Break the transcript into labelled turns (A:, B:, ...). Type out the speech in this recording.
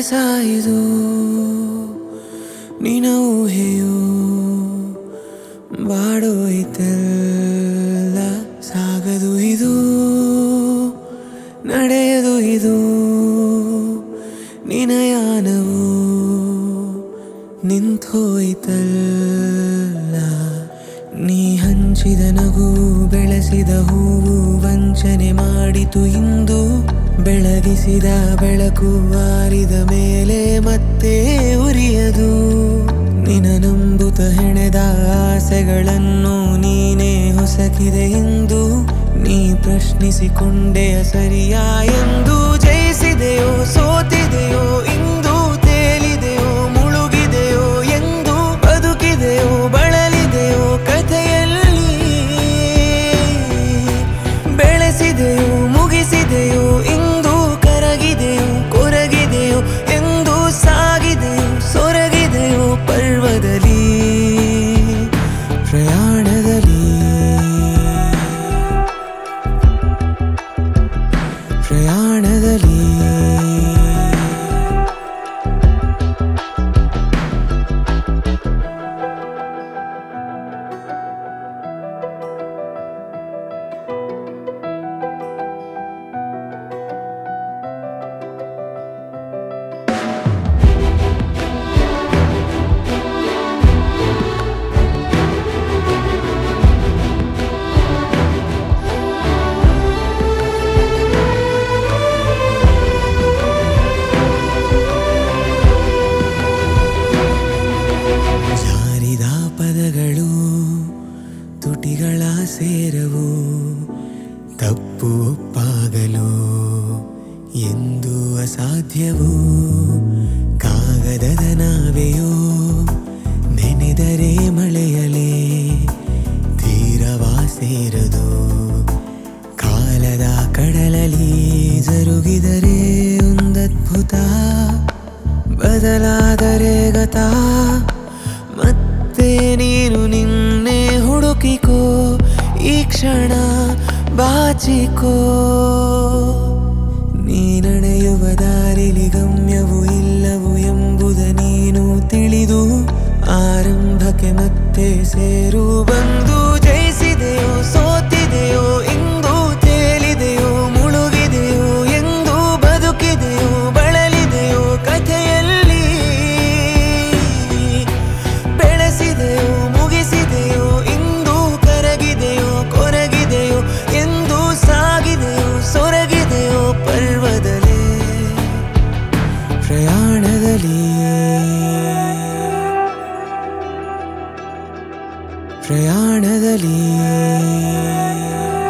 A: ಸಾಯಿದು ನಿನ ಊಹೆಯು ಬಾಡೋಯ್ತಲ್ಲ ಸಾಗದು ಇದು ನಡೆಯದು ಇದು ನಿನಯಾನವು ನಿಂತೋಯ್ತಲ್ಲ ನೀ ಹಂಚಿದ ನಗು ಬೆಳೆಸಿದ ಹೂವು ವಂಚನೆ ಮಾಡಿತು ಇಂದು ಬೆಳಗಿಸಿದ ಬೆಳಕು ಆರಿದ ಮೇಲೆ ಮತ್ತೆ ಉರಿಯದು ನಿನ ನಂಬುತ ಹೆಣೆದ ಆಸೆಗಳನ್ನು ನೀನೇ ಹೊಸಕಿದೆ ಎಂದು ನೀ ಪ್ರಶ್ನಿಸಿಕೊಂಡೆಯ ಸರಿಯಾ ಎಂದು ಜಯಿಸಿದೆಯೋ ಸೋತಿದೆಯೋ ಇಂದು ತೇಲಿದೆಯೋ ಮುಳುಗಿದೆಯೋ ಎಂದು ಬದುಕಿದೆಯೋ ಬಳಲಿದೆಯೋ ಕಥೆಯಲ್ಲಿ ಬೆಳೆಸಿದೆಯೋ ಮುಗಿಸಿದೆಯೋ ಇಂದು ಕರಗಿದೆಯೋ ಕೊರಗಿದೆಯೋ ಎಂದು ಸಾಗಿದೆಯೋ ಸೊರಗಿದೆಯೋ ಪರ್ವದಲ್ಲಿ ಪ್ರಯಾಣದಲ್ಲಿ ಪ್ರಯಾಣದಲ್ಲಿ ಜಾರಿದ ಪದಗಳು ತುಟಿಗಳ ಸೇರವು ತಪ್ಪು ಒಪ್ಪಾಗಲು ಎಂದು ಅಸಾಧ್ಯವು ಕಾಗದದ ನಾವೆಯೋ ನೆನೆದರೆ ಮಳೆಯಲೇ ತೀರವಾ ಸೇರದು ಕಾಲದ ಕಡಲಲ್ಲಿ ಜರುಗಿದರೆ ಒಂದದ್ಭುತ ಬದಲಾದರೆ ಗತ ಮತ್ತೆ ನೀನು ನಿನ್ನೆ ಹುಡುಕಿಕೋ ಈ ಕ್ಷಣ ಬಾಚಿಕೋ ನೀ ನಡೆಯುವ ದಾರಿಲಿ ಗಮ್ಯವು ಇಲ್ಲವು ಎಂಬುದ ನೀನು ತಿಳಿದು ಆರಂಭಕ್ಕೆ ಮತ್ತೆ ಸೇರು ಬಂದು ಜಯಿಸಿದೆಯೋ ಸೋತಿದೆಯೋ ಇಂದು ತೇಲಿದೆಯೋ ಮುಳುಗಿದೆಯೋ ಎಂದು ಬದುಕಿದೆಯೋ ಬಳಲಿದೆಯೋ ಕಥೆಯಲ್ಲಿ ಬೆಳೆಸಿದೆಯೋ ಮುಗಿಸಿದೆಯೋ ಇಂದು ಕರಗಿದೆಯೋ ಕೊರಗಿದೆಯೋ ಎಂದು ಸಾಗಿದೆಯೋ ಸೊರಗಿದೆಯೋ ಪರ್ವದಲೇ ಪ್ರಯಾಣದಲ್ಲಿ ಪ್ರಯಾಣದಲ್ಲಿ